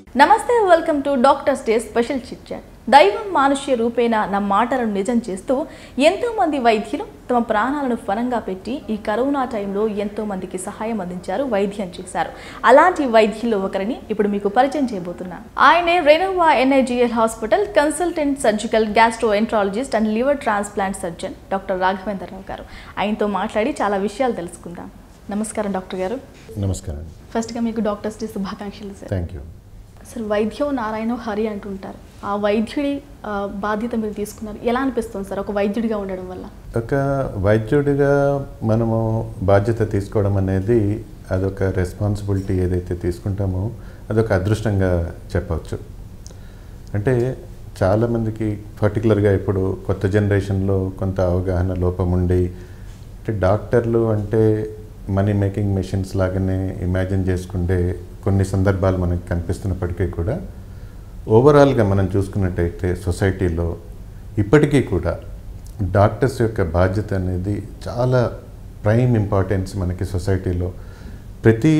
నమస్తే welcome to doctors day special chit chat దైవం మానుష్య రూపేణ నా మాటలను నిజం చేస్తూ ఎంతో మంది వైద్యులు తమ ప్రాణాలను ఫలంగా పెట్టి ఈ కరోనా టైంలో ఎంతో మందికి సహాయం అందించారు వైద్యం చేశారు అలాంటి వైద్యుల్లో ఒకరిని ఇప్పుడు మీకు పరిచయం చేయబోతున్నాను ఆయనే Renova NIGL hospital consultant surgical gastroenterologist and liver transplant surgeon doctor Raghavendra Rao garu ఆయనతో మాట్లాడి చాలా విషయాలు తెలుసుకుందాం నమస్కారం డాక్టర్ గారు నమస్కారం ఫస్ట్గా మీకు డాక్టర్స్ డే శుభాకాంక్షలు సార్ థ్యాంక్ యూ సార్ వైద్యో నారాయణ హరి అంటుంటారు ఆ వైద్యుడి ఆ, బాధ్యత మీరు తీసుకున్నారు ఎలా అనిపిస్తుంది సార్ ఒక వైద్యుడిగా ఉండడం వల్ల ఒక వైద్యుడిగా మనము బాధ్యత తీసుకోవడం అనేది అదొక రెస్పాన్సిబిలిటీ ఏదైతే తీసుకుంటామో అదొక అదృష్టంగా చెప్పవచ్చు అంటే చాలామందికి పర్టికులర్గా ఇప్పుడు కొత్త జనరేషన్లో కొంత అవగాహన లోపం ఉండి అంటే డాక్టర్లు అంటే మనీ మేకింగ్ మెషిన్స్ లాగానే ఇమాజిన్ చేసుకుంటే కొన్ని సందర్భాలు మనకు కనిపిస్తున్నప్పటికీ కూడా ఓవరాల్గా మనం చూసుకున్నట్టయితే సొసైటీలో ఇప్పటికీ కూడా డాక్టర్స్ యొక్క బాధ్యత అనేది చాలా ప్రైమ్ ఇంపార్టెన్స్ మనకి సొసైటీలో ప్రతి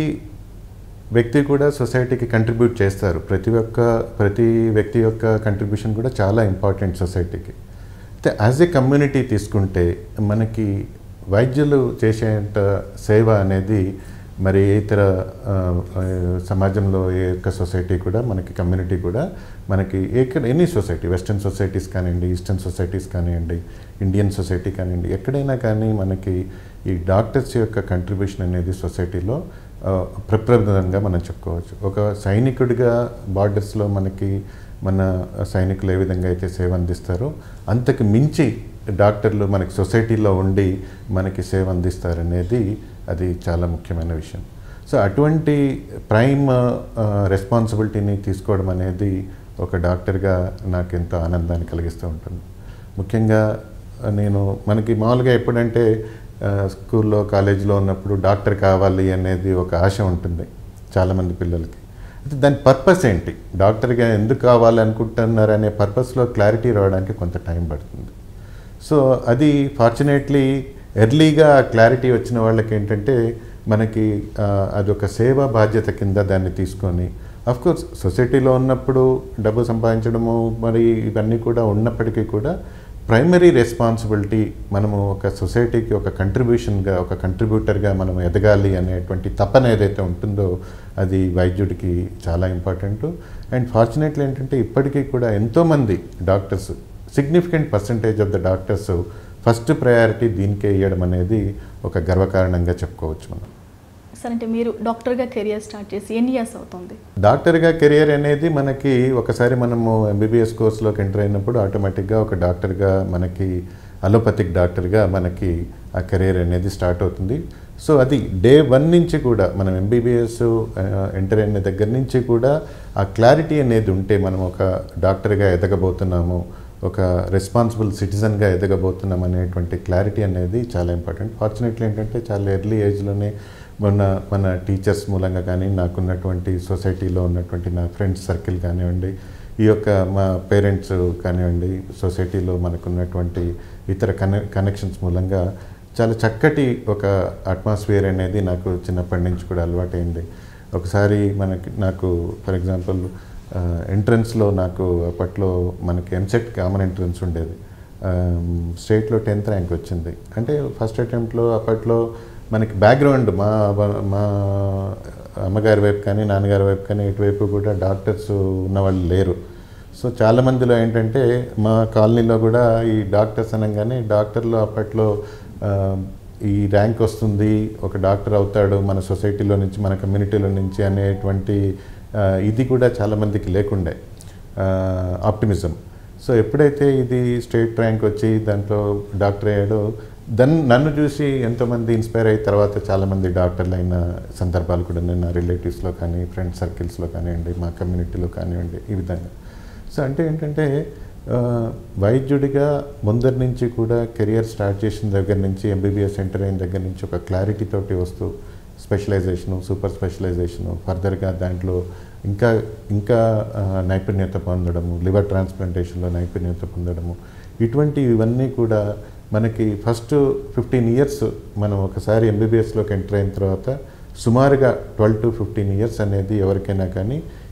వ్యక్తి కూడా సొసైటీకి కంట్రిబ్యూట్ చేస్తారు ప్రతి ఒక్క ప్రతి వ్యక్తి యొక్క కంట్రిబ్యూషన్ కూడా చాలా ఇంపార్టెంట్ సొసైటీకి అయితే యాజ్ ఏ కమ్యూనిటీ తీసుకుంటే మనకి వైద్యులు చేసేంత సేవ అనేది మరి ఏ ఇతర ఆ, ఆ, సమాజంలో ఏ యొక్క సొసైటీ కూడా మనకి కమ్యూనిటీ కూడా మనకి ఎక్కడ ఎనీ సొసైటీ వెస్ట్రన్ సొసైటీస్ కానివ్వండి ఈస్టర్న్ సొసైటీస్ కానివ్వండి ఇండియన్ సొసైటీ కానివ్వండి ఎక్కడైనా కానీ మనకి ఈ డాక్టర్స్ యొక్క కంట్రిబ్యూషన్ అనేది సొసైటీలో ఆ, ప్రప్రదంగా మనం చెప్పుకోవచ్చు ఒక సైనికుడిగా బార్డర్స్లో మనకి మన సైనికులు ఏ విధంగా అయితే సేవ అందిస్తారో అంతకు మించి డాక్టర్లు మనకి సొసైటీలో ఉండి మనకి సేవ అందిస్తారనేది అది చాలా ముఖ్యమైన విషయం సో అటువంటి ప్రైమ్ రెస్పాన్సిబిలిటీని తీసుకోవడం అనేది ఒక డాక్టర్గా నాకు ఎంతో ఆనందాన్ని కలిగిస్తూ ఉంటుంది ముఖ్యంగా నేను మనకి మామూలుగా ఎప్పుడంటే ఆ, స్కూల్లో కాలేజీలో ఉన్నప్పుడు డాక్టర్ కావాలి అనేది ఒక ఆశ ఉంటుంది చాలామంది పిల్లలకి అయితే దాని పర్పస్ ఏంటి డాక్టర్గా ఎందుకు కావాలనుకుంటున్నారు అనే పర్పస్లో క్లారిటీ రావడానికి కొంత టైం పడుతుంది సో అది ఫార్చునేట్లీ ఎర్లీగా క్లారిటీ వచ్చిన వాళ్ళకి ఏంటంటే మనకి ఆ, అదొక సేవా బాధ్యత కింద దాన్ని తీసుకొని కోర్స్ సొసైటీలో ఉన్నప్పుడు డబ్బు సంపాదించడము మరి ఇవన్నీ కూడా ఉన్నప్పటికీ కూడా ప్రైమరీ రెస్పాన్సిబిలిటీ మనము ఒక సొసైటీకి ఒక కంట్రిబ్యూషన్గా ఒక కంట్రిబ్యూటర్గా మనం ఎదగాలి అనేటువంటి తపన ఏదైతే ఉంటుందో అది వైద్యుడికి చాలా ఇంపార్టెంట్ అండ్ ఫార్చునేట్లీ ఏంటంటే ఇప్పటికీ కూడా ఎంతోమంది doctors significant percentage of the doctors first priority దీనికే ఇవ్వడం అనేది ఒక గర్వకారణంగా చెప్పుకోవచ్చు మనం సార్ అంటే మీరు డాక్టర్గా కెరియర్ స్టార్ట్ చేసి ఎన్ని ఇయర్స్ అవుతుంది డాక్టర్గా కెరియర్ అనేది మనకి ఒకసారి మనము ఎంబీబీఎస్ కోర్సులోకి ఎంటర్ అయినప్పుడు ఆటోమేటిక్గా ఒక డాక్టర్గా మనకి అలోపతిక్ డాక్టర్గా మనకి ఆ కెరియర్ అనేది స్టార్ట్ అవుతుంది సో అది డే వన్ నుంచి కూడా మనం ఎంబీబీఎస్ ఎంటర్ అయిన దగ్గర నుంచి కూడా ఆ క్లారిటీ అనేది ఉంటే మనం ఒక డాక్టర్గా ఎదగబోతున్నాము ఒక రెస్పాన్సిబుల్ సిటిజన్గా ఎదగబోతున్నాం అనేటువంటి క్లారిటీ అనేది చాలా ఇంపార్టెంట్ ఫార్చునేట్లీ ఏంటంటే చాలా ఎర్లీ ఏజ్లోనే మొన్న మన టీచర్స్ మూలంగా కానీ నాకున్నటువంటి సొసైటీలో ఉన్నటువంటి నా ఫ్రెండ్స్ సర్కిల్ కానివ్వండి ఈ యొక్క మా పేరెంట్స్ కానివ్వండి సొసైటీలో మనకున్నటువంటి ఇతర కనె కనెక్షన్స్ మూలంగా చాలా చక్కటి ఒక అట్మాస్ఫియర్ అనేది నాకు చిన్నప్పటి నుంచి కూడా అలవాటైంది ఒకసారి మనకి నాకు ఫర్ ఎగ్జాంపుల్ ఎంట్రన్స్లో నాకు అప్పట్లో మనకి ఎంసెట్ కామన్ ఎంట్రన్స్ ఉండేది స్టేట్లో టెన్త్ ర్యాంక్ వచ్చింది అంటే ఫస్ట్ అటెంప్ట్లో అప్పట్లో మనకి బ్యాక్గ్రౌండ్ మా మా అమ్మగారి వైపు కానీ నాన్నగారి వైపు కానీ ఇటువైపు కూడా డాక్టర్స్ ఉన్నవాళ్ళు లేరు సో చాలామందిలో ఏంటంటే మా కాలనీలో కూడా ఈ డాక్టర్స్ అనగానే డాక్టర్లు అప్పట్లో ఆ, ఈ ర్యాంక్ వస్తుంది ఒక డాక్టర్ అవుతాడు మన సొసైటీలో నుంచి మన కమ్యూనిటీలో నుంచి అనేటువంటి ఆ, ఇది కూడా చాలామందికి లేకుండే ఆప్టిమిజం సో ఎప్పుడైతే ఇది స్టేట్ ర్యాంక్ వచ్చి దాంట్లో డాక్టర్ అయ్యాడో దన్ నన్ను చూసి ఎంతోమంది ఇన్స్పైర్ అయిన తర్వాత చాలామంది డాక్టర్లు అయిన సందర్భాలు కూడా నేను నా రిలేటివ్స్లో కానీ ఫ్రెండ్ సర్కిల్స్లో కానివ్వండి మా కమ్యూనిటీలో కానివ్వండి ఈ విధంగా సో అంటే ఏంటంటే ఆ, వైద్యుడిగా ముందరి నుంచి కూడా కెరియర్ స్టార్ట్ చేసిన దగ్గర నుంచి ఎంబీబీఎస్ ఎంటర్ అయిన దగ్గర నుంచి ఒక క్లారిటీ తోటి వస్తూ స్పెషలైజేషను సూపర్ స్పెషలైజేషను ఫర్దర్గా దాంట్లో ఇంకా ఇంకా ఆ, నైపుణ్యత పొందడము లివర్ ట్రాన్స్ప్లాంటేషన్లో నైపుణ్యత పొందడము ఇటువంటి ఇవన్నీ కూడా మనకి ఫస్ట్ ఫిఫ్టీన్ ఇయర్స్ మనం ఒకసారి ఎంబీబీఎస్లోకి ఎంటర్ అయిన తర్వాత సుమారుగా ట్వెల్వ్ టు ఫిఫ్టీన్ ఇయర్స్ అనేది ఎవరికైనా కానీ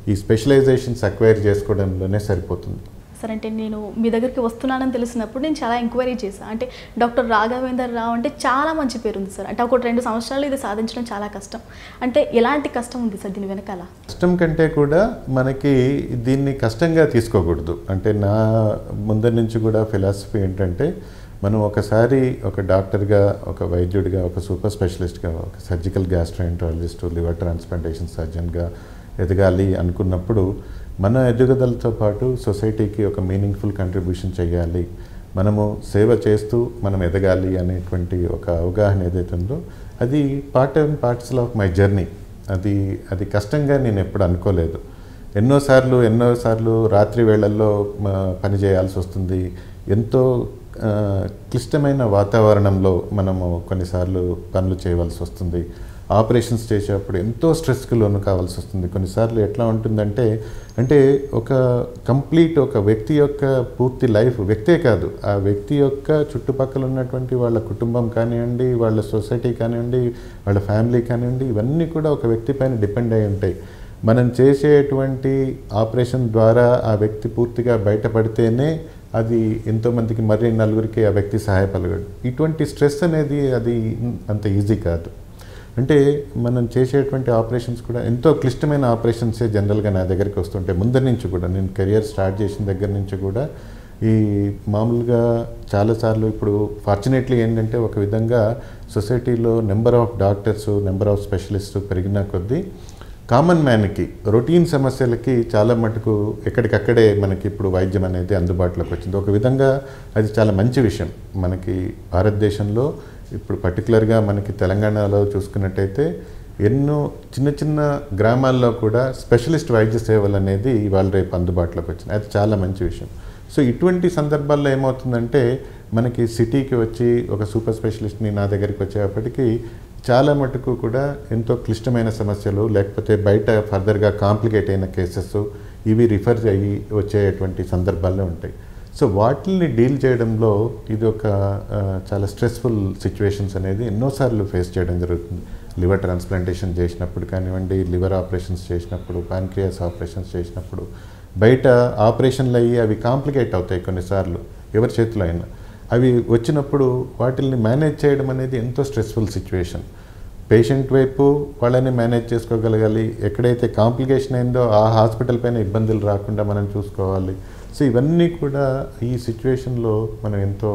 ఈ స్పెషలైజేషన్స్ అక్వైర్ చేసుకోవడంలోనే సరిపోతుంది సరే అంటే నేను మీ దగ్గరికి వస్తున్నానని తెలిసినప్పుడు నేను చాలా ఎంక్వైరీ చేశాను అంటే డాక్టర్ రాఘవేందర్ రావు అంటే చాలా మంచి పేరు ఉంది సార్ అంటే ఒక రెండు సంవత్సరాలు ఇది సాధించడం చాలా కష్టం అంటే ఎలాంటి కష్టం ఉంది సార్ దీని వెనకాల కష్టం కంటే కూడా మనకి దీన్ని కష్టంగా తీసుకోకూడదు అంటే నా ముందర నుంచి కూడా ఫిలాసఫీ ఏంటంటే మనం ఒకసారి ఒక డాక్టర్గా ఒక వైద్యుడిగా ఒక సూపర్ స్పెషలిస్ట్గా ఒక సర్జికల్ గ్యాస్ట్రాంట్రాలజిస్ట్ లివర్ ట్రాన్స్ప్లాంటేషన్ సర్జన్గా ఎదగాలి అనుకున్నప్పుడు మన ఎదుగుదలతో పాటు సొసైటీకి ఒక మీనింగ్ఫుల్ కంట్రిబ్యూషన్ చేయాలి మనము సేవ చేస్తూ మనం ఎదగాలి అనేటువంటి ఒక అవగాహన ఏదైతే ఉందో అది పార్ట్ అండ్ పార్ట్స్లో ఆఫ్ మై జర్నీ అది అది కష్టంగా నేను ఎప్పుడు అనుకోలేదు ఎన్నోసార్లు ఎన్నోసార్లు రాత్రి వేళల్లో మ, పని చేయాల్సి వస్తుంది ఎంతో ఆ, క్లిష్టమైన వాతావరణంలో మనము కొన్నిసార్లు పనులు చేయవలసి వస్తుంది ఆపరేషన్స్ చేసేటప్పుడు ఎంతో స్ట్రెస్కి లోను కావాల్సి వస్తుంది కొన్నిసార్లు ఎట్లా ఉంటుందంటే అంటే ఒక కంప్లీట్ ఒక వ్యక్తి యొక్క పూర్తి లైఫ్ వ్యక్తే కాదు ఆ వ్యక్తి యొక్క చుట్టుపక్కల ఉన్నటువంటి వాళ్ళ కుటుంబం కానివ్వండి వాళ్ళ సొసైటీ కానివ్వండి వాళ్ళ ఫ్యామిలీ కానివ్వండి ఇవన్నీ కూడా ఒక వ్యక్తి పైన డిపెండ్ అయి ఉంటాయి మనం చేసేటువంటి ఆపరేషన్ ద్వారా ఆ వ్యక్తి పూర్తిగా బయటపడితేనే అది ఎంతోమందికి మరీ నలుగురికి ఆ వ్యక్తి సహాయపడగలడు ఇటువంటి స్ట్రెస్ అనేది అది అంత ఈజీ కాదు అంటే మనం చేసేటువంటి ఆపరేషన్స్ కూడా ఎంతో క్లిష్టమైన ఆపరేషన్సే జనరల్గా నా దగ్గరికి వస్తుంటాయి ముందరి నుంచి కూడా నేను కెరియర్ స్టార్ట్ చేసిన దగ్గర నుంచి కూడా ఈ మామూలుగా చాలాసార్లు ఇప్పుడు ఫార్చునేట్లీ ఏంటంటే ఒక విధంగా సొసైటీలో number of doctors number of specialist పెరిగిన కొద్దీ కామన్ మ్యాన్కి రొటీన్ సమస్యలకి చాలా మటుకు ఎక్కడికక్కడే మనకి ఇప్పుడు వైద్యం అనేది అందుబాటులోకి వచ్చింది ఒక విధంగా అది చాలా మంచి విషయం మనకి భారతదేశంలో ఇప్పుడు పర్టికులర్గా మనకి తెలంగాణలో చూసుకున్నట్టయితే ఎన్నో చిన్న చిన్న గ్రామాల్లో కూడా స్పెషలిస్ట్ వైద్య సేవలు అనేది ఇవాళ రేపు అందుబాటులోకి వచ్చినాయి అది చాలా మంచి విషయం సో ఇటువంటి సందర్భాల్లో ఏమవుతుందంటే మనకి సిటీకి వచ్చి ఒక సూపర్ స్పెషలిస్ట్ని నా దగ్గరికి వచ్చేటప్పటికి చాలా మటుకు కూడా ఎంతో క్లిష్టమైన సమస్యలు లేకపోతే బయట ఫర్దర్గా కాంప్లికేట్ అయిన కేసెస్ ఇవి రిఫర్ అయ్యి వచ్చేటువంటి సందర్భాల్లో ఉంటాయి సో వాటిని డీల్ చేయడంలో ఇది ఒక ఆ, చాలా స్ట్రెస్ఫుల్ సిచ్యువేషన్స్ అనేది ఎన్నోసార్లు ఫేస్ చేయడం జరుగుతుంది లివర్ ట్రాన్స్ప్లాంటేషన్ చేసినప్పుడు కానివ్వండి లివర్ ఆపరేషన్స్ చేసినప్పుడు పాన్క్రియాస్ ఆపరేషన్స్ చేసినప్పుడు బయట ఆపరేషన్లు అయ్యి అవి కాంప్లికేట్ అవుతాయి కొన్నిసార్లు ఎవరి చేతిలో అయినా అవి వచ్చినప్పుడు వాటిల్ని మేనేజ్ చేయడం అనేది ఎంతో స్ట్రెస్ఫుల్ సిచ్యువేషన్ పేషెంట్ వైపు వాళ్ళని మేనేజ్ చేసుకోగలగాలి ఎక్కడైతే కాంప్లికేషన్ అయిందో ఆ హాస్పిటల్ పైన ఇబ్బందులు రాకుండా మనం చూసుకోవాలి సో ఇవన్నీ కూడా ఈ సిచ్యువేషన్లో మనం ఎంతో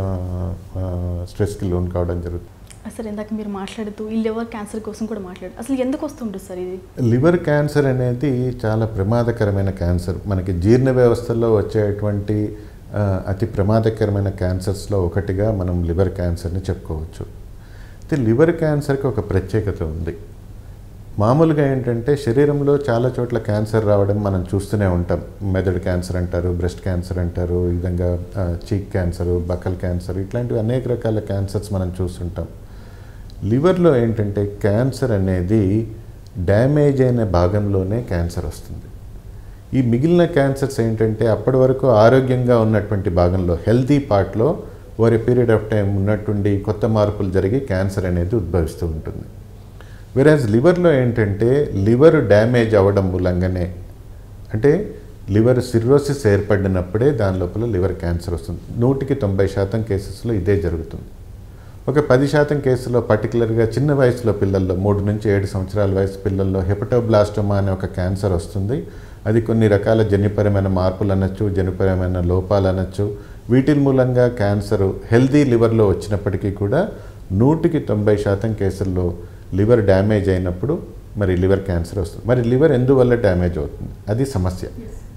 స్ట్రెస్కి లోన్ కావడం జరుగుతుంది సార్ ఇందాక మీరు మాట్లాడుతూ ఈ లివర్ క్యాన్సర్ కోసం కూడా మాట్లాడు అసలు ఎందుకు వస్తుంటుంది సార్ ఇది లివర్ క్యాన్సర్ అనేది చాలా ప్రమాదకరమైన క్యాన్సర్ మనకి జీర్ణ వ్యవస్థలో వచ్చేటువంటి ఆ, అతి ప్రమాదకరమైన క్యాన్సర్స్లో ఒకటిగా మనం లివర్ క్యాన్సర్ని చెప్పుకోవచ్చు అయితే లివర్ క్యాన్సర్కి ఒక ప్రత్యేకత ఉంది మామూలుగా ఏంటంటే శరీరంలో చాలా చోట్ల క్యాన్సర్ రావడం మనం చూస్తూనే ఉంటాం మెదడు క్యాన్సర్ అంటారు బ్రెస్ట్ క్యాన్సర్ అంటారు ఈ విధంగా చీక్ క్యాన్సర్ బకల్ క్యాన్సర్ ఇట్లాంటివి అనేక రకాల క్యాన్సర్స్ మనం చూస్తుంటాం లివర్లో ఏంటంటే క్యాన్సర్ అనేది డ్యామేజ్ అయిన భాగంలోనే క్యాన్సర్ వస్తుంది ఈ మిగిలిన క్యాన్సర్స్ ఏంటంటే అప్పటి వరకు ఆరోగ్యంగా ఉన్నటువంటి భాగంలో హెల్తీ పార్ట్లో ఓవర్ పీరియడ్ ఆఫ్ టైం ఉన్నట్టుండి కొత్త మార్పులు జరిగి క్యాన్సర్ అనేది ఉద్భవిస్తూ ఉంటుంది వెరాజ్ లివర్లో ఏంటంటే లివర్ డ్యామేజ్ అవ్వడం మూలంగానే అంటే లివర్ సిర్రోసిస్ ఏర్పడినప్పుడే దాని లోపల లివర్ క్యాన్సర్ వస్తుంది నూటికి తొంభై శాతం కేసెస్లో ఇదే జరుగుతుంది ఒక పది శాతం కేసులో పర్టికులర్గా చిన్న వయసులో పిల్లల్లో మూడు నుంచి ఏడు సంవత్సరాల వయసు పిల్లల్లో హెపటోబ్లాస్టోమా అనే ఒక క్యాన్సర్ వస్తుంది అది కొన్ని రకాల జన్యుపరమైన మార్పులు అనొచ్చు జన్యుపరమైన లోపాలు అనొచ్చు వీటి మూలంగా క్యాన్సర్ హెల్దీ లివర్లో వచ్చినప్పటికీ కూడా నూటికి తొంభై శాతం కేసుల్లో లివర్ డ్యామేజ్ అయినప్పుడు మరి లివర్ క్యాన్సర్ వస్తుంది మరి లివర్ ఎందువల్ల డ్యామేజ్ అవుతుంది అది సమస్య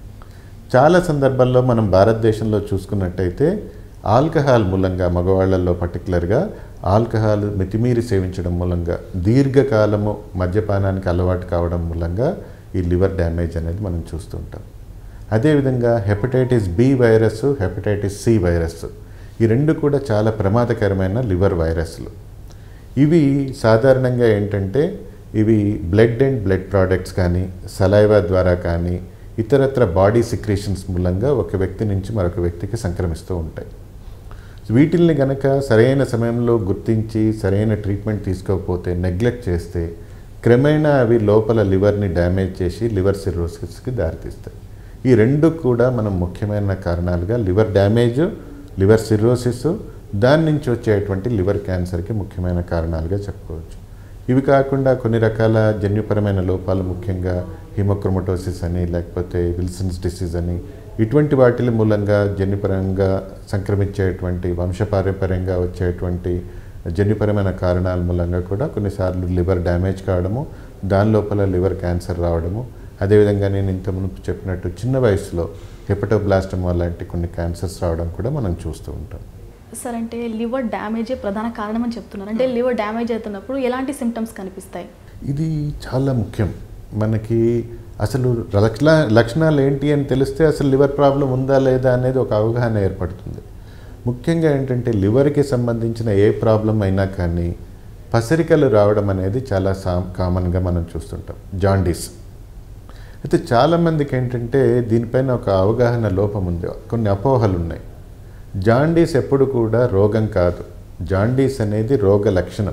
చాలా సందర్భాల్లో మనం భారతదేశంలో చూసుకున్నట్టయితే ఆల్కహాల్ మూలంగా మగవాళ్ళల్లో పర్టికులర్గా ఆల్కహాల్ మితిమీరి సేవించడం మూలంగా దీర్ఘకాలము మద్యపానానికి అలవాటు కావడం మూలంగా ఈ లివర్ డ్యామేజ్ అనేది మనం చూస్తుంటాం అదేవిధంగా hepatitis B virus hepatitis C virus ఈ రెండు కూడా చాలా ప్రమాదకరమైన లివర్ వైరస్లు ఇవి సాధారణంగా ఏంటంటే ఇవి బ్లడ్ అండ్ బ్లడ్ ప్రోడక్ట్స్ కానీ సలైవా ద్వారా కానీ ఇతరత్ర బాడీ సిక్రేషన్స్ మూలంగా ఒక వ్యక్తి నుంచి మరొక వ్యక్తికి సంక్రమిస్తూ ఉంటాయి వీటిల్ని గనక సరైన సమయంలో గుర్తించి సరైన ట్రీట్మెంట్ తీసుకోకపోతే నెగ్లెక్ట్ చేస్తే క్రమేణా అవి లోపల లివర్ని డ్యామేజ్ చేసి లివర్ సిరోసిస్కి దారితీస్తాయి ఈ రెండు కూడా మనం ముఖ్యమైన కారణాలుగా లివర్ డ్యామేజ్ లివర్ సిరోసిస్ దాని నుంచి వచ్చేటువంటి లివర్ క్యాన్సర్కి ముఖ్యమైన కారణాలుగా చెప్పుకోవచ్చు ఇవి కాకుండా కొన్ని రకాల జన్యుపరమైన లోపాలు ముఖ్యంగా హిమోక్రోమటోసిస్ అని లేకపోతే విల్సన్స్ డిసీజ్ అని ఇటువంటి వాటి మూలంగా జన్యుపరంగా సంక్రమించేటువంటి వంశపారంపర్యంగా వచ్చేటువంటి జన్యుపరమైన కారణాల మూలంగా కూడా కొన్నిసార్లు లివర్ డ్యామేజ్ కావడము దాని లోపల లివర్ క్యాన్సర్ రావడము అదేవిధంగా నేను ఇంత మునుపు చెప్పినట్టు చిన్న వయసులో హెపటోబ్లాస్టమా లాంటి కొన్ని క్యాన్సర్స్ రావడం కూడా మనం చూస్తూ ఉంటాం సార్ అంటే లివర్ డ్యామేజే ప్రధాన కారణం అని చెప్తున్నారు అంటే లివర్ డ్యామేజ్ అవుతున్నప్పుడు ఎలాంటి సిమ్టమ్స్ కనిపిస్తాయి ఇది చాలా ముఖ్యం మనకి అసలు లక్షణ లక్షణాలు ఏంటి అని తెలిస్తే అసలు లివర్ ప్రాబ్లం ఉందా లేదా అనేది ఒక అవగాహన ఏర్పడుతుంది ముఖ్యంగా ఏంటంటే లివర్కి సంబంధించిన ఏ ప్రాబ్లం అయినా కానీ పసరికలు రావడం అనేది చాలా సా కామన్గా మనం చూస్తుంటాం జాండీస్ అయితే చాలామందికి ఏంటంటే దీనిపైన ఒక అవగాహన లోపం ఉంది కొన్ని అపోహలు ఉన్నాయి జాండీస్ ఎప్పుడు కూడా రోగం కాదు జాండీస్ అనేది రోగ లక్షణం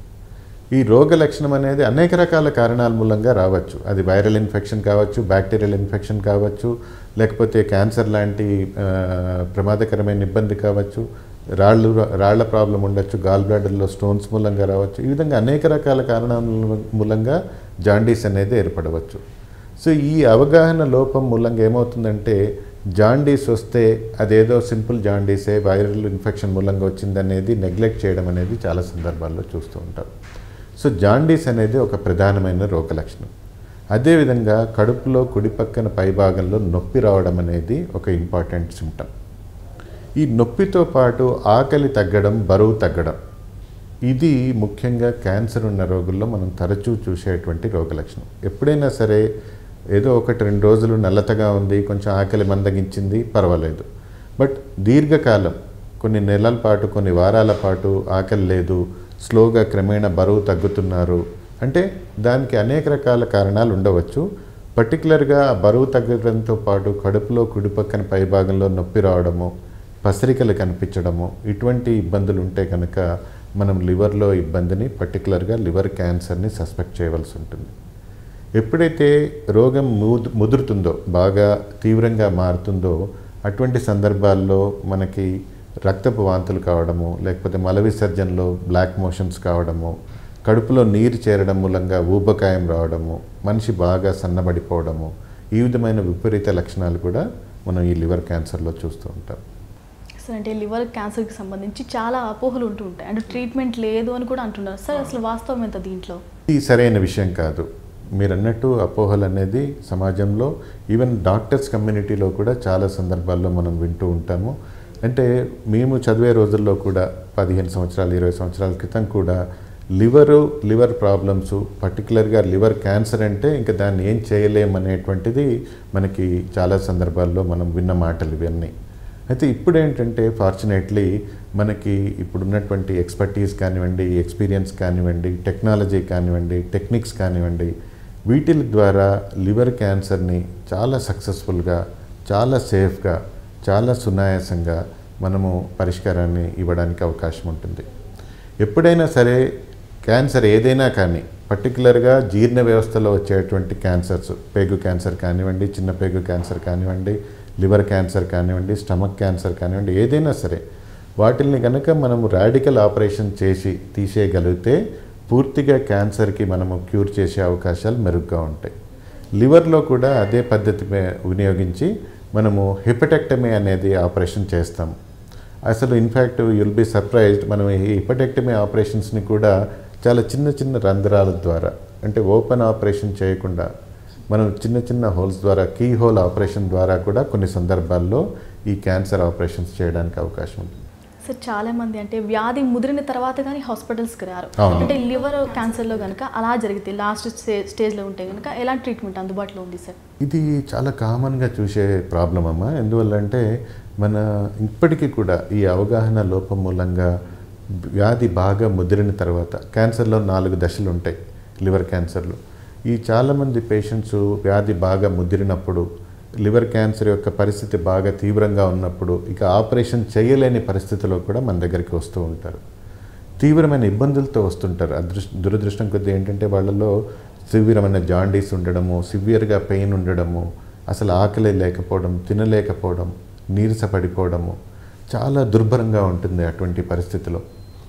ఈ రోగ లక్షణం అనేది అనేక రకాల కారణాల మూలంగా రావచ్చు అది వైరల్ ఇన్ఫెక్షన్ కావచ్చు బ్యాక్టీరియల్ ఇన్ఫెక్షన్ కావచ్చు లేకపోతే క్యాన్సర్ లాంటి ఆ, ప్రమాదకరమైన ఇబ్బంది కావచ్చు రాళ్ళు రాళ్ల ప్రాబ్లం ఉండొచ్చు గాల్ బ్లాడర్లో స్టోన్స్ మూలంగా రావచ్చు ఈ విధంగా అనేక రకాల కారణాల మూలంగా జాండీస్ అనేది ఏర్పడవచ్చు సో ఈ అవగాహన లోపం మూలంగా ఏమవుతుందంటే జాండీస్ వస్తే అదేదో సింపుల్ జాండీసే వైరల్ ఇన్ఫెక్షన్ మూలంగా వచ్చిందనేది నెగ్లెక్ట్ చేయడం అనేది చాలా సందర్భాల్లో చూస్తూ ఉంటారు సో జాండీస్ అనేది ఒక ప్రధానమైన రోగ లక్షణం అదేవిధంగా కడుపులో కుడి పక్కన పైభాగంలో నొప్పి రావడం అనేది ఒక ఇంపార్టెంట్ సిమ్టమ్ ఈ నొప్పితో పాటు ఆకలి తగ్గడం బరువు తగ్గడం ఇది ముఖ్యంగా క్యాన్సర్ ఉన్న రోగుల్లో మనం తరచూ చూసేటువంటి రోగ లక్షణం ఎప్పుడైనా సరే ఏదో ఒకటి రెండు రోజులు నల్లతగా ఉంది కొంచెం ఆకలి మందగించింది పర్వాలేదు బట్ దీర్ఘకాలం కొన్ని నెలల పాటు కొన్ని వారాల పాటు ఆకలి లేదు స్లోగా క్రమేణా బరువు తగ్గుతున్నారు అంటే దానికి అనేక రకాల కారణాలు ఉండవచ్చు పర్టికులర్గా ఆ బరువు తగ్గడంతో పాటు కడుపులో కుడి పక్కన పైభాగంలో నొప్పి రావడము పసరికలు కనిపించడము ఇటువంటి ఇబ్బందులు ఉంటే కనుక మనం లివర్లో ఇబ్బందిని పర్టికులర్గా లివర్ క్యాన్సర్ని సస్పెక్ట్ చేయవలసి ఉంటుంది ఎప్పుడైతే రోగం ముదు ముదురుతుందో బాగా తీవ్రంగా మారుతుందో అటువంటి సందర్భాల్లో మనకి రక్తపు వాంతులు కావడము లేకపోతే మల విసర్జనలో బ్లాక్ మోషన్స్ కావడము కడుపులో నీరు చేరడం మూలంగా ఊబకాయం రావడము మనిషి బాగా సన్నబడిపోవడము ఈ విధమైన విపరీత లక్షణాలు కూడా మనం ఈ లివర్ క్యాన్సర్లో చూస్తూ ఉంటాం సార్ అంటే లివర్ క్యాన్సర్కి సంబంధించి చాలా అపోహలు ఉంటూ ఉంటాయి అంటే ట్రీట్మెంట్ లేదు అని కూడా అంటున్నారు సార్ అసలు వాస్తవం ఎంత దీంట్లో ఇది సరైన విషయం కాదు మీరు అన్నట్టు అపోహలు అనేది సమాజంలో ఈవెన్ డాక్టర్స్ కమ్యూనిటీలో కూడా చాలా సందర్భాల్లో మనం వింటూ ఉంటాము అంటే మేము చదివే రోజుల్లో కూడా పదిహేను సంవత్సరాలు ఇరవై సంవత్సరాల క్రితం కూడా లివరు లివర్ ప్రాబ్లమ్స్ పర్టికులర్గా లివర్ క్యాన్సర్ అంటే ఇంకా దాన్ని ఏం చేయలేమనేటువంటిది మనకి చాలా సందర్భాల్లో మనం విన్న మాటలు ఇవన్నీ అయితే ఇప్పుడు ఏంటంటే ఫార్చునేట్లీ మనకి ఇప్పుడున్నటువంటి ఎక్స్పర్టీస్ కానివ్వండి ఎక్స్పీరియన్స్ కానివ్వండి టెక్నాలజీ కానివ్వండి టెక్నిక్స్ కానివ్వండి వీటి ద్వారా లివర్ క్యాన్సర్ని చాలా సక్సెస్ఫుల్గా చాలా సేఫ్గా చాలా సునాయాసంగా మనము పరిష్కారాన్ని ఇవ్వడానికి అవకాశం ఉంటుంది ఎప్పుడైనా సరే క్యాన్సర్ ఏదైనా కానీ పర్టికులర్గా జీర్ణ వ్యవస్థలో వచ్చేటువంటి క్యాన్సర్స్ పేగు క్యాన్సర్ కానివ్వండి చిన్న పేగు క్యాన్సర్ కానివ్వండి లివర్ క్యాన్సర్ కానివ్వండి స్టమక్ క్యాన్సర్ కానివ్వండి ఏదైనా సరే వాటిల్ని కనుక మనము రాడికల్ ఆపరేషన్ చేసి తీసేయగలిగితే పూర్తిగా క్యాన్సర్కి మనము క్యూర్ చేసే అవకాశాలు మెరుగ్గా ఉంటాయి లివర్లో కూడా అదే పద్ధతి మే- వినియోగించి మనము హిపటెక్టమీ అనేది ఆపరేషన్ చేస్తాం అసలు ఇన్ఫ్యాక్ట్ యుల్ బి సర్ప్రైజ్డ్ మనం ఈ హిపటెక్టమీ ఆపరేషన్స్ని కూడా చాలా చిన్న చిన్న రంధ్రాల ద్వారా అంటే ఓపెన్ ఆపరేషన్ చేయకుండా మనం చిన్న చిన్న హోల్స్ ద్వారా కీ హోల్ ఆపరేషన్ ద్వారా కూడా కొన్ని సందర్భాల్లో ఈ క్యాన్సర్ ఆపరేషన్స్ చేయడానికి అవకాశం ఉంది సార్ చాలా మంది అంటే వ్యాధి ముదిరిన తర్వాత కానీ హాస్పిటల్స్కి రారు అవును. అంటే లివర్ క్యాన్సర్లో కనుక అలా జరిగితే లాస్ట్ స్టే స్టేజ్లో ఉంటే కనుక ఎలాంటి ట్రీట్మెంట్ అందుబాటులో ఉంది సార్ ఇది చాలా కామన్గా చూసే ప్రాబ్లం అమ్మా ఎందువల్లంటే మన ఇప్పటికీ కూడా ఈ అవగాహన లోపం మూలంగా వ్యాధి బాగా ముదిరిన తర్వాత క్యాన్సర్లో నాలుగు దశలు ఉంటాయి లివర్ క్యాన్సర్లో ఈ చాలామంది పేషెంట్స్ వ్యాధి బాగా ముదిరినప్పుడు లివర్ క్యాన్సర్ యొక్క పరిస్థితి బాగా తీవ్రంగా ఉన్నప్పుడు ఇక ఆపరేషన్ చేయలేని పరిస్థితిలో కూడా మన దగ్గరికి వస్తూ ఉంటారు తీవ్రమైన ఇబ్బందులతో వస్తుంటారు అదృష్ దురదృష్టం కొద్దీ ఏంటంటే వాళ్ళలో సివియరమైన జాండీస్ ఉండడము సివియర్గా పెయిన్ ఉండడము అసలు ఆకలి లేకపోవడం తినలేకపోవడం నీరస పడిపోవడము చాలా దుర్భరంగా ఉంటుంది అటువంటి పరిస్థితిలో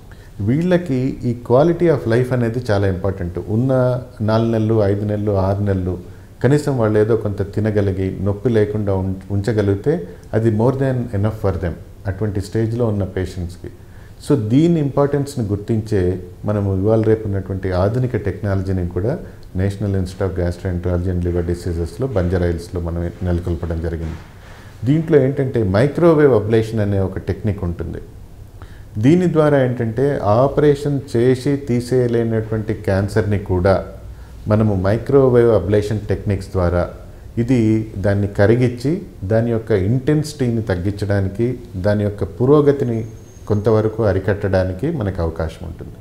వీళ్ళకి ఈ క్వాలిటీ ఆఫ్ లైఫ్ అనేది చాలా ఇంపార్టెంట్ ఉన్న నాలుగు నెలలు ఐదు నెలలు ఆరు నెలలు కనీసం వాళ్ళు ఏదో కొంత తినగలిగి నొప్పి లేకుండా ఉం- ఉంచగలిగితే అది more than enough for them అటువంటి స్టేజ్లో ఉన్న పేషెంట్స్కి సో దీని ఇంపార్టెన్స్ని గుర్తించే మనము ఇవాళ రేపు ఉన్నటువంటి ఆధునిక టెక్నాలజీని కూడా National Institute of gastroenterology and liver డిసీజెస్లో బంజారాయిల్స్లో మనం నెలకొల్పడం జరిగింది దీంట్లో ఏంటంటే మైక్రోవేవ్ అబ్లేషన్ అనే ఒక టెక్నిక్ ఉంటుంది దీని ద్వారా ఏంటంటే ఆపరేషన్ చేసి తీసేయలేనటువంటి క్యాన్సర్ని కూడా మనము మైక్రోవేవ్ అబ్లేషన్ టెక్నిక్స్ ద్వారా ఇది దాన్ని కరిగించి దాని యొక్క ఇంటెన్సిటీని తగ్గించడానికి దాని యొక్క పురోగతిని కొంతవరకు అరికట్టడానికి మనకు అవకాశం ఉంటుంది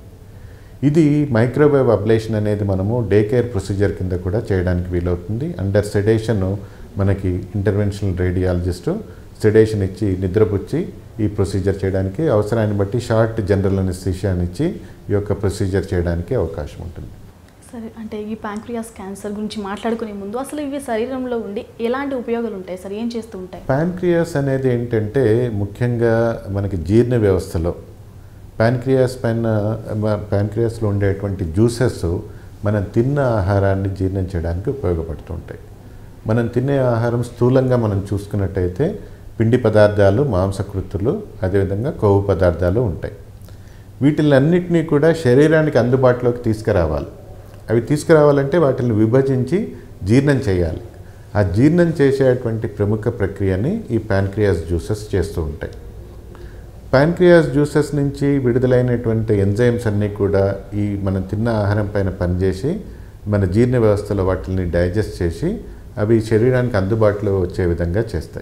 ఇది మైక్రోవేవ్ అబ్లేషన్ అనేది మనము డే కేర్ ప్రొసీజర్ కింద కూడా చేయడానికి వీలవుతుంది అండర్ సెడేషన్ మనకి ఇంటర్వెన్షనల్ రేడియాలజిస్టు సెడేషన్ ఇచ్చి నిద్రపుచ్చి ఈ ప్రొసీజర్ చేయడానికి అవసరాన్ని బట్టి షార్ట్ జనరల్ అనెస్థీషియాని ఇచ్చి ఈ యొక్క ప్రొసీజర్ చేయడానికి అవకాశం ఉంటుంది సరే అంటే ఈ ప్యాంక్రియాస్ క్యాన్సర్ గురించి మాట్లాడుకునే ముందు అసలు ఇవి శరీరంలో ఉండి ఎలాంటి ఉపయోగాలు ఉంటాయి సార్ ఏం చేస్తూ ఉంటాయి ప్యాన్క్రియాస్ అనేది ఏంటంటే ముఖ్యంగా మనకి జీర్ణ వ్యవస్థలో ప్యాన్క్రియాస్ పైన ప్యాన్క్రియాస్లో ఉండేటువంటి జ్యూసెస్ మనం తిన్న ఆహారాన్ని జీర్ణం చేయడానికి ఉపయోగపడుతుంటాయి మనం తినే ఆహారం స్థూలంగా మనం చూసుకున్నట్టయితే పిండి పదార్థాలు మాంసకృతులు అదేవిధంగా కొవ్వు పదార్థాలు ఉంటాయి వీటిలన్నిటినీ కూడా శరీరానికి అందుబాటులోకి తీసుకురావాలి అవి తీసుకురావాలంటే వాటిని విభజించి జీర్ణం చేయాలి ఆ జీర్ణం చేసేటువంటి ప్రముఖ ప్రక్రియని ఈ ప్యాన్క్రియాస్ జ్యూసెస్ చేస్తూ ఉంటాయి ప్యాన్క్రియాస్ జ్యూసెస్ నుంచి విడుదలైనటువంటి ఎంజైమ్స్ అన్నీ కూడా ఈ మనం తిన్న ఆహారం పైన పనిచేసి మన జీర్ణ వ్యవస్థలో వాటిని డైజెస్ట్ చేసి అవి శరీరానికి అందుబాటులో వచ్చే విధంగా చేస్తాయి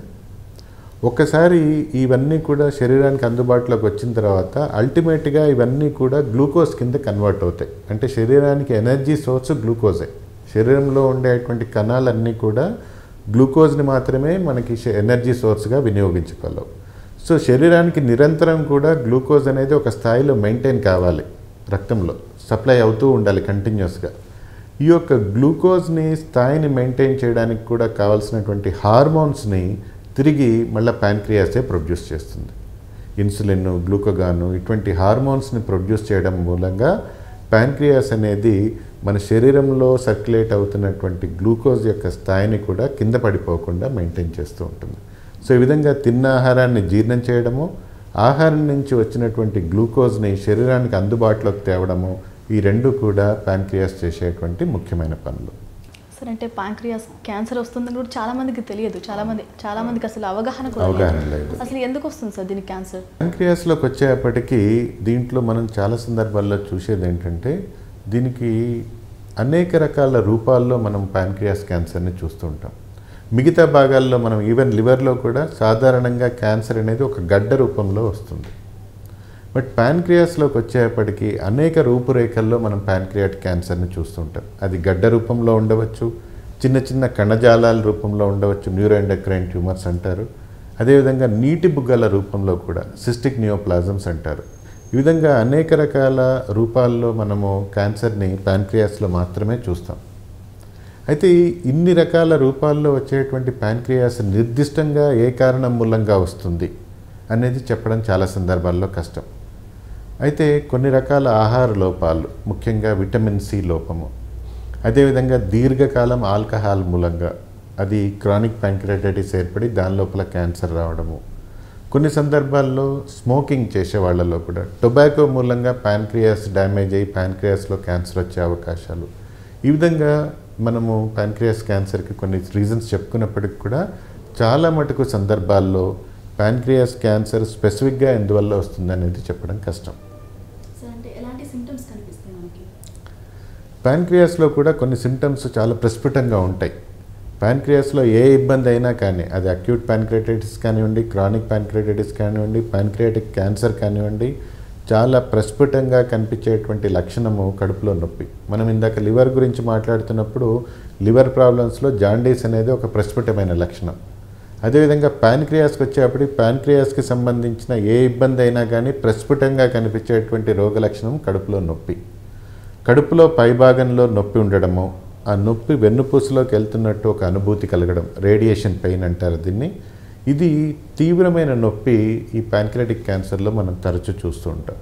ఒక్కసారి ఇవన్నీ కూడా శరీరానికి అందుబాటులోకి వచ్చిన తర్వాత అల్టిమేట్గా ఇవన్నీ కూడా గ్లూకోజ్ కింద కన్వర్ట్ అవుతాయి అంటే శరీరానికి ఎనర్జీ సోర్స్ గ్లూకోజే శరీరంలో ఉండేటువంటి కణాలన్నీ కూడా గ్లూకోజ్ని మాత్రమే మనకి శ- ఎనర్జీ సోర్స్గా వినియోగించగలవు సో శరీరానికి నిరంతరం కూడా గ్లూకోజ్ అనేది ఒక స్థాయిలో మెయింటైన్ కావాలి రక్తంలో సప్లై అవుతూ ఉండాలి కంటిన్యూస్గా ఈ యొక్క గ్లూకోజ్ని స్థాయిని మెయింటైన్ చేయడానికి కూడా కావాల్సినటువంటి హార్మోన్స్ని తిరిగి మళ్ళీ ప్యాన్క్రియాసే ప్రొడ్యూస్ చేస్తుంది ఇన్సులిన్ గ్లూకోగాను ఇటువంటి హార్మోన్స్ని ప్రొడ్యూస్ చేయడం మూలంగా ప్యాన్క్రియాస్ అనేది మన శరీరంలో సర్క్యులేట్ అవుతున్నటువంటి గ్లూకోజ్ యొక్క స్థాయిని కూడా కింద పడిపోకుండా మెయింటైన్ చేస్తూ ఉంటుంది సో ఈ విధంగా తిన్న ఆహారాన్ని జీర్ణం చేయడము ఆహారం నుంచి వచ్చినటువంటి గ్లూకోజ్ని శరీరానికి అందుబాటులోకి తేవడము ఈ రెండు కూడా ప్యాన్క్రియాస్ చేసేటువంటి ముఖ్యమైన పనులు సార్ అంటే ప్యాంక్రియాస్ క్యాన్సర్ వస్తుందని కూడా చాలా మందికి తెలియదు చాలా మంది చాలా మందికి అసలు అవగాహన కూడా లేదు. అవగాహన లేదు అసలు ఎందుకు వస్తుంది సార్ దీనికి క్యాన్సర్ ప్యాంక్రియాస్లోకి వచ్చేప్పటికీ దీంట్లో మనం చాలా సందర్భాల్లో చూసేది ఏంటంటే దీనికి అనేక రకాల రూపాల్లో మనం ప్యాంక్రియాస్ క్యాన్సర్ని చూస్తూ ఉంటాం మిగతా భాగాల్లో మనం ఈవెన్ లివర్లో కూడా సాధారణంగా క్యాన్సర్ అనేది ఒక గడ్డ రూపంలో వస్తుంది బట్ ప్యాన్క్రియాస్లోకి వచ్చేప్పటికి అనేక రూపురేఖల్లో మనం ప్యాన్క్రియాట్ క్యాన్సర్ని చూస్తుంటాం అది గడ్డ రూపంలో ఉండవచ్చు చిన్న చిన్న కణజాలాల రూపంలో ఉండవచ్చు న్యూరోఎండక్రైన్ ట్యూమర్స్ అంటారు అదేవిధంగా నీటి బుగ్గల రూపంలో కూడా సిస్టిక్ నియోప్లాజమ్స్ అంటారు ఈ విధంగా అనేక రకాల రూపాల్లో మనము క్యాన్సర్ని ప్యాన్క్రియాస్లో మాత్రమే చూస్తాం అయితే ఈ ఇన్ని రకాల రూపాల్లో వచ్చేటువంటి ప్యాన్క్రియాస్ నిర్దిష్టంగా ఏ కారణం మూలంగా వస్తుంది అనేది చెప్పడం చాలా సందర్భాల్లో కష్టం అయితే కొన్ని రకాల ఆహార లోపాలు ముఖ్యంగా విటమిన్ సి లోపము అదేవిధంగా దీర్ఘకాలం ఆల్కహాల్ మూలంగా అది క్రానిక్ ప్యాంక్రియాటైటిస్ ఏర్పడి దాని లోపల క్యాన్సర్ రావడము కొన్ని సందర్భాల్లో స్మోకింగ్ చేసే వాళ్ళలో కూడా టొబాకో మూలంగా ప్యాన్క్రియాస్ డ్యామేజ్ అయ్యి ప్యాన్క్రియాస్లో క్యాన్సర్ వచ్చే అవకాశాలు ఈ విధంగా మనము ప్యాన్క్రియాస్ క్యాన్సర్కి కొన్ని రీజన్స్ చెప్పుకున్నప్పటికి కూడా చాలా మటుకు సందర్భాల్లో ప్యాన్క్రియాస్ క్యాన్సర్ స్పెసిఫిక్గా ఎందువల్ల వస్తుంది అనేది చెప్పడం కష్టం సార్ అంటే ఎలాంటి సిమ్టమ్స్ కనిపిస్తాయి మనకి ప్యాన్క్రియాస్లో కూడా కొన్ని సిమ్టమ్స్ చాలా ప్రస్ఫుటంగా ఉంటాయి ప్యాన్క్రియాస్లో ఏ ఇబ్బంది అయినా కానీ అది అక్యూట్ ప్యాన్క్రియాటైటిస్ కానివ్వండి క్రానిక్ ప్యాన్క్రియాటైటిస్ కానివ్వండి ప్యాన్క్రియాటిక్ క్యాన్సర్ కానివ్వండి చాలా ప్రస్ఫుటంగా కనిపించేటువంటి లక్షణము కడుపులో నొప్పి మనం ఇందాక లివర్ గురించి మాట్లాడుతున్నప్పుడు లివర్ ప్రాబ్లమ్స్లో జాండీస్ అనేది ఒక ప్రస్ఫుటమైన లక్షణం అదేవిధంగా ప్యాన్క్రియాస్కి వచ్చేప్పటికి ప్యాన్క్రియాస్కి సంబంధించిన ఏ ఇబ్బంది అయినా కానీ ప్రస్ఫుటంగా కనిపించేటువంటి రోగ లక్షణం కడుపులో నొప్పి కడుపులో పైభాగంలో నొప్పి ఉండడము ఆ నొప్పి వెన్నుపూసలోకి వెళ్తున్నట్టు ఒక అనుభూతి కలగడం రేడియేషన్ పెయిన్ అంటారు దీన్ని ఇది తీవ్రమైన నొప్పి ఈ ప్యాన్క్రియాటిక్ క్యాన్సర్లో మనం తరచూ చూస్తూ ఉంటాం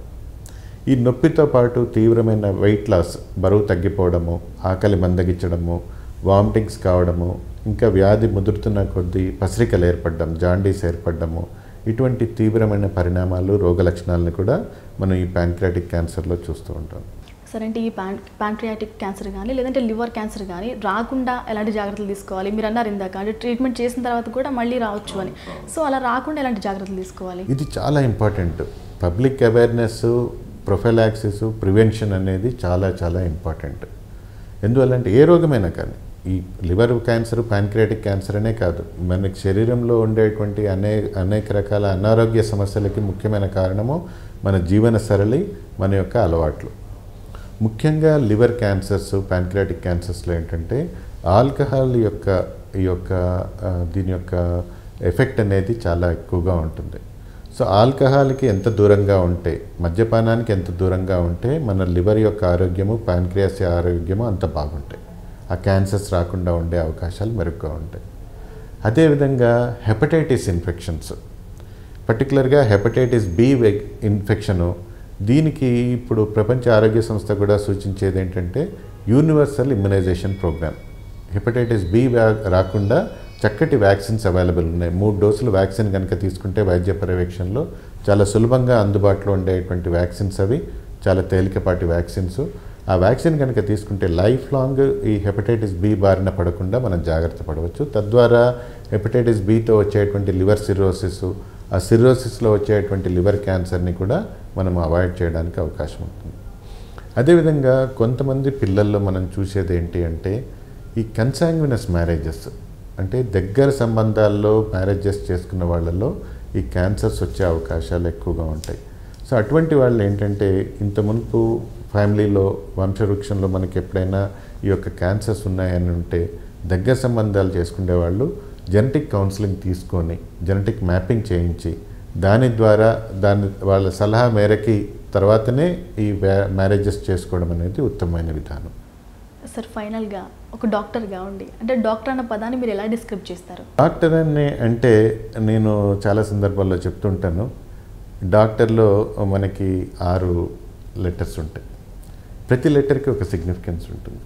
ఈ నొప్పితో పాటు తీవ్రమైన వెయిట్ లాస్ బరువు తగ్గిపోవడము ఆకలి మందగించడము వామిటింగ్స్ కావడము ఇంకా వ్యాధి ముదురుతున్న కొద్దీ పసిరికలు ఏర్పడడం జాండీస్ ఏర్పడడము ఇటువంటి తీవ్రమైన పరిణామాలు రోగ లక్షణాలను కూడా మనం ఈ ప్యాన్క్రియాటిక్ క్యాన్సర్లో చూస్తూ ఉంటాం సరే అంటే ఈ ప్యాన్ ప్యాంక్రియాటిక్ క్యాన్సర్ కానీ లేదంటే లివర్ క్యాన్సర్ కానీ రాకుండా ఎలాంటి జాగ్రత్తలు తీసుకోవాలి మీరు అన్నారు ఇందాక అంటే ట్రీట్మెంట్ చేసిన తర్వాత కూడా మళ్ళీ రావచ్చు అని సో అలా రాకుండా ఎలాంటి జాగ్రత్తలు తీసుకోవాలి ఇది చాలా important public awareness prophylaxis prevention అనేది చాలా చాలా ఇంపార్టెంట్ ఎందువల్లంటే ఏ రోగమైనా కానీ ఈ లివర్ క్యాన్సర్ ప్యాన్క్రియాటిక్ క్యాన్సర్ అనే కాదు మనకి శరీరంలో ఉండేటువంటి అనేక అనేక రకాల అనారోగ్య సమస్యలకి ముఖ్యమైన కారణము మన జీవన సరళి మన యొక్క అలవాట్లు ముఖ్యంగా లివర్ క్యాన్సర్స్ ప్యాన్క్రియాటిక్ క్యాన్సర్స్లో ఏంటంటే ఆల్కహాల్ యొక్క ఈ యొక్క ఆ, దీని యొక్క ఎఫెక్ట్ అనేది చాలా ఎక్కువగా ఉంటుంది సో ఆల్కహాల్కి ఎంత దూరంగా ఉంటే మద్యపానానికి ఎంత దూరంగా ఉంటే మన లివర్ యొక్క ఆరోగ్యము ప్యాన్క్రియాస్ ఆరోగ్యము అంత బాగుంటాయి ఆ క్యాన్సర్స్ రాకుండా ఉండే అవకాశాలు మెరుగ్గా ఉంటాయి అదేవిధంగా హెపటైటిస్ ఇన్ఫెక్షన్స్ పర్టికులర్గా హెపటైటిస్ బి ఇన్ఫెక్షను దీనికి ఇప్పుడు ప్రపంచ ఆరోగ్య సంస్థ కూడా సూచించేది ఏంటంటే universal immunization programme hepatitis B రాకుండా చక్కటి వ్యాక్సిన్స్ అవైలబుల్ ఉన్నాయి మూడు డోసులు వ్యాక్సిన్ కనుక తీసుకుంటే వైద్య పర్యవేక్షణలో చాలా సులభంగా అందుబాటులో ఉండేటువంటి వ్యాక్సిన్స్ అవి చాలా తేలికపాటి వ్యాక్సిన్స్ ఆ వ్యాక్సిన్ కనుక తీసుకుంటే లైఫ్ లాంగ్ ఈ హెపటైటిస్ బి బారిన పడకుండా మనం జాగ్రత్త పడవచ్చు తద్వారా హెపటైటిస్ బితో వచ్చేటువంటి లివర్ సిరోసిస్ ఆ సిరోసిస్లో వచ్చేటువంటి లివర్ క్యాన్సర్ని కూడా మనం అవాయిడ్ చేయడానికి అవకాశం ఉంటుంది అదేవిధంగా కొంతమంది పిల్లల్లో మనం చూసేది ఏంటి అంటే ఈ కన్సాంగ్వినస్ మ్యారేజెస్ అంటే దగ్గర సంబంధాల్లో మ్యారేజెస్ చేసుకున్న వాళ్ళలో ఈ క్యాన్సర్స్ వచ్చే అవకాశాలు ఎక్కువగా ఉంటాయి సో అటువంటి వాళ్ళు ఏంటంటే ఇంత మునుపు ఫ్యామిలీలో వంశవృక్షంలో మనకి ఎప్పుడైనా ఈ యొక్క క్యాన్సర్స్ ఉన్నాయని ఉంటే దగ్గర సంబంధాలు చేసుకునే వాళ్ళు జెనెటిక్ కౌన్సిలింగ్ తీసుకొని జెనెటిక్ మ్యాపింగ్ చేయించి దాని ద్వారా దాని వాళ్ళ సలహా మేరకి తర్వాతనే ఈ మ్యారేజెస్ చేసుకోవడం అనేది ఉత్తమమైన విధానం సార్ ఫైనల్గా ఒక డాక్టర్గా ఉండి అంటే డాక్టర్ అన్న పదాన్ని మీరు ఎలా డిస్క్రైబ్ చేస్తారు డాక్టర్ అని అంటే నేను చాలా సందర్భాల్లో చెప్తుంటాను డాక్టర్లో మనకి ఆరు లెటర్స్ ఉంటాయి ప్రతి లెటర్కి ఒక సిగ్నిఫికెన్స్ ఉంటుంది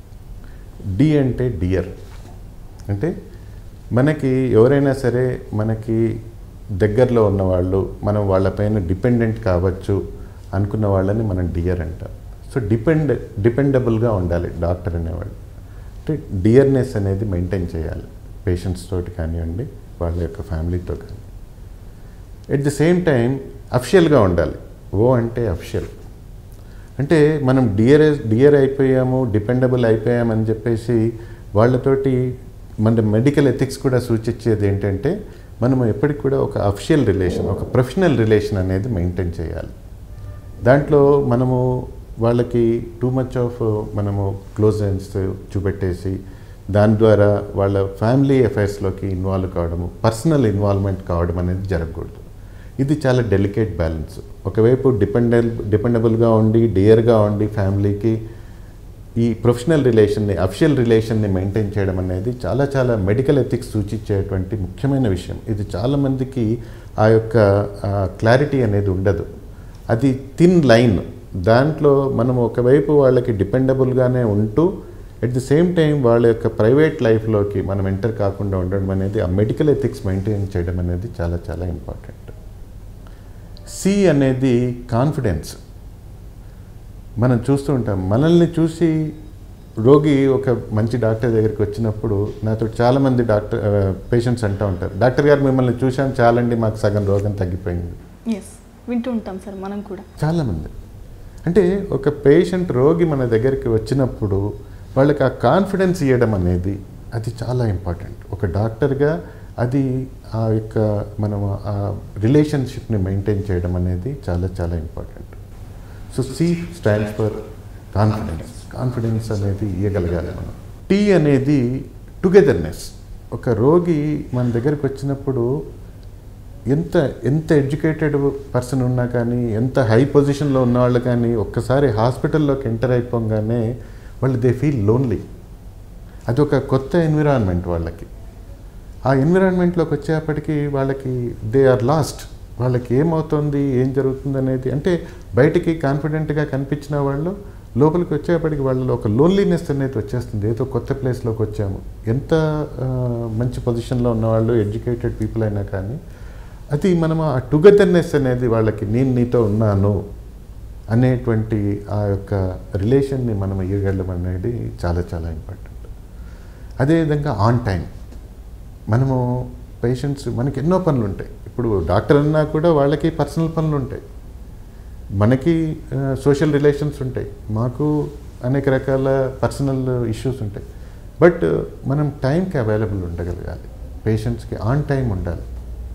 డి అంటే డియర్ అంటే మనకి ఎవరైనా సరే మనకి దగ్గరలో ఉన్నవాళ్ళు మనం వాళ్ళపైన డిపెండెంట్ కావచ్చు అనుకున్న వాళ్ళని మనం డియర్ అంటాం సో డిపెండ్ డిపెండబుల్గా ఉండాలి డాక్టర్ అనేవాళ్ళు అంటే డియర్నెస్ అనేది మెయింటైన్ చేయాలి పేషెంట్స్ తోటి కానివ్వండి వాళ్ళ యొక్క ఫ్యామిలీతో కానీ ఎట్ ది సేమ్ టైం అఫిషియల్గా ఉండాలి ఓ అంటే అఫిషియల్ అంటే మనం డియర్ డియర్ అయిపోయాము డిపెండబుల్ అయిపోయామని చెప్పేసి వాళ్ళతోటి మన మెడికల్ ఎథిక్స్ కూడా సూచించేది ఏంటంటే మనము ఎప్పటికి కూడా ఒక అఫిషియల్ రిలేషన్ ఒక ప్రొఫెషనల్ రిలేషన్ అనేది మెయింటైన్ చేయాలి దాంట్లో మనము వాళ్ళకి టూ మచ్ ఆఫ్ మనము క్లోజ్నెస్ చూపెట్టేసి దాని ద్వారా వాళ్ళ ఫ్యామిలీ అఫైర్స్లోకి ఇన్వాల్వ్ కావడము పర్సనల్ ఇన్వాల్వ్మెంట్ కావడం అనేది జరగకూడదు ఇది చాలా డెలికేట్ బ్యాలెన్స్ ఒకవైపు డిపెండల్ డిపెండబుల్గా ఉండి డియర్గా ఉండి ఫ్యామిలీకి ఈ ప్రొఫెషనల్ రిలేషన్ని అఫిషియల్ రిలేషన్ని మెయింటైన్ చేయడం అనేది చాలా చాలా మెడికల్ ఎథిక్స్ సూచించేటువంటి ముఖ్యమైన విషయం ఇది చాలామందికి ఆ యొక్క క్లారిటీ అనేది ఉండదు అది థిన్ లైన్ దాంట్లో మనం ఒకవైపు వాళ్ళకి డిపెండబుల్గానే ఉంటూ ఎట్ ది సేమ్ టైం వాళ్ళ యొక్క ప్రైవేట్ లైఫ్లోకి మనం ఎంటర్ కాకుండా ఉండడం అనేది ఆ మెడికల్ ఎథిక్స్ మెయింటైన్ చేయడం అనేది చాలా చాలా ఇంపార్టెంట్ సి అనేది కాన్ఫిడెన్స్ మనం చూస్తూ ఉంటాం మనల్ని చూసి రోగి ఒక మంచి డాక్టర్ దగ్గరికి వచ్చినప్పుడు నాతో చాలామంది డాక్టర్ పేషెంట్స్ అంటూ ఉంటారు డాక్టర్ గారు మిమ్మల్ని చూశాం చాలండి మాకు సగం రోగం తగ్గిపోయింది ఎస్ వింటూ ఉంటాం సార్ మనం కూడా చాలామంది అంటే ఒక పేషెంట్ రోగి మన దగ్గరికి వచ్చినప్పుడు వాళ్ళకి ఆ కాన్ఫిడెన్స్ ఇవ్వడం అనేది అది చాలా ఇంపార్టెంట్ ఒక డాక్టర్గా అది ఆ యొక్క మనం ఆ రిలేషన్షిప్ని మెయింటైన్ చేయడం అనేది చాలా చాలా important so C stands for confidence confidence అనేది ఇవ్వగలగాలి మనం టీ అనేది టుగెదర్నెస్ ఒక రోగి మన దగ్గరికి వచ్చినప్పుడు ఎంత ఎంత ఎడ్యుకేటెడ్ పర్సన్ ఉన్నా కానీ ఎంత హై పొజిషన్లో ఉన్న వాళ్ళు కానీ ఒక్కసారి హాస్పిటల్లోకి ఎంటర్ అయిపోగానే వాళ్ళు దే ఫీల్ లోన్లీ అది ఒక కొత్త ఎన్విరాన్మెంట్ వాళ్ళకి ఆ ఎన్విరాన్మెంట్లోకి వచ్చేప్పటికి వాళ్ళకి దే ఆర్ లాస్ట్ వాళ్ళకి ఏమవుతుంది ఏం జరుగుతుంది అనేది అంటే బయటికి కాన్ఫిడెంట్గా కనిపించిన వాళ్ళు లోపలికి వచ్చేప్పటికి వాళ్ళలో ఒక లోన్లీనెస్ అనేది వచ్చేస్తుంది ఏదో కొత్త ప్లేస్లోకి వచ్చాము ఎంత ఆ, మంచి పొజిషన్లో ఉన్నవాళ్ళు ఎడ్యుకేటెడ్ పీపుల్ అయినా కానీ అది మనం ఆ టుగెదర్నెస్ అనేది వాళ్ళకి నేను నీతో ఉన్నాను అనేటువంటి ఆ యొక్క రిలేషన్ని మనం ఇవ్వగలం అనేది చాలా చాలా ఇంపార్టెంట్ అదేవిధంగా ఆన్ టైం మనము పేషెంట్స్ మనకి ఎన్నో పనులు ఉంటాయి ఇప్పుడు డాక్టర్ అన్నా కూడా వాళ్ళకి పర్సనల్ పనులు ఉంటాయి మనకి సోషల్ రిలేషన్స్ ఉంటాయి మాకు అనేక రకాల పర్సనల్ ఇష్యూస్ ఉంటాయి బట్ మనం టైంకి అవైలబుల్ ఉండగలగాలి పేషెంట్స్కి ఆన్ టైం ఉండాలి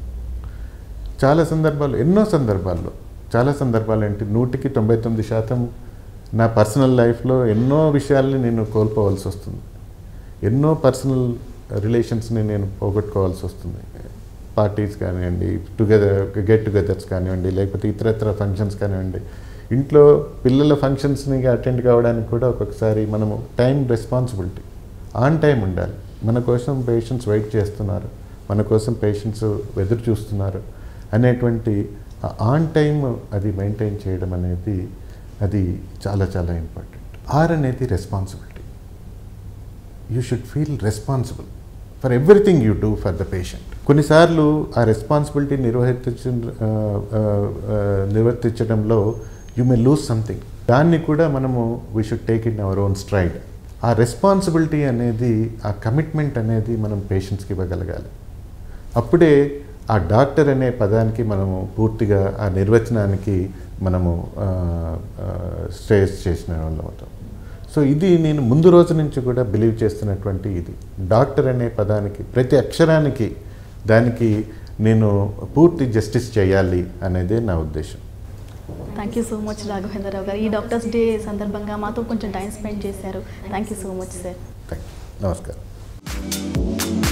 చాలా సందర్భాలు ఎన్నో సందర్భాల్లో చాలా సందర్భాలు ఏంటి నూటికి తొంభై తొమ్మిది శాతం నా పర్సనల్ లైఫ్లో ఎన్నో విషయాల్ని నేను కోల్పోవాల్సి వస్తుంది ఎన్నో పర్సనల్ రిలేషన్స్ని నేను పోగొట్టుకోవాల్సి వస్తుంది పార్టీస్ కానివ్వండి టుగెదర్ గెట్ టుగెదర్స్ కానివ్వండి లేకపోతే ఇతరత్ర ఫంక్షన్స్ కానివ్వండి ఇంట్లో పిల్లల ఫంక్షన్స్ని అటెండ్ కావడానికి కూడా ఒక్కొక్కసారి మనము టైం రెస్పాన్సిబిలిటీ ఆన్ టైం ఉండాలి మన కోసం పేషెంట్స్ వెయిట్ చేస్తున్నారు మన కోసం పేషెంట్స్ ఎదురు చూస్తున్నారు అనేటువంటి ఆన్ టైం అది మెయింటైన్ చేయడం అనేది అది చాలా చాలా ఇంపార్టెంట్ ఆర్ అనేది responsibility you should feel responsible for everything you do for the patient కొన్నిసార్లు ఆ రెస్పాన్సిబిలిటీ నిర్వహించ ఆ, ఆ, ఆ, నిర్వర్తించడంలో యూ మే లూజ్ సంథింగ్ దాన్ని కూడా మనము we should take in our own stride ఆ రెస్పాన్సిబిలిటీ అనేది ఆ కమిట్మెంట్ అనేది మనం పేషెంట్స్కి ఇవ్వగలగాలి అప్పుడే ఆ డాక్టర్ అనే పదానికి మనము పూర్తిగా ఆ నిర్వచనానికి మనము స్ట్రేస్ చేసిన వాళ్ళం అవుతాం సో ఇది నేను ముందు రోజు నుంచి కూడా బిలీవ్ చేస్తున్నటువంటి ఇది డాక్టర్ అనే పదానికి ప్రతి అక్షరానికి దానికి నేను పూర్తి జస్టిస్ చేయాలి అనేదే నా ఉద్దేశం thank you so much Raghavendra Rao గారు ఈ డాక్టర్స్ డే సందర్భంగా మాతో కొంచెం టైం స్పెండ్ చేశారు thank you so much sir thank you నమస్కారం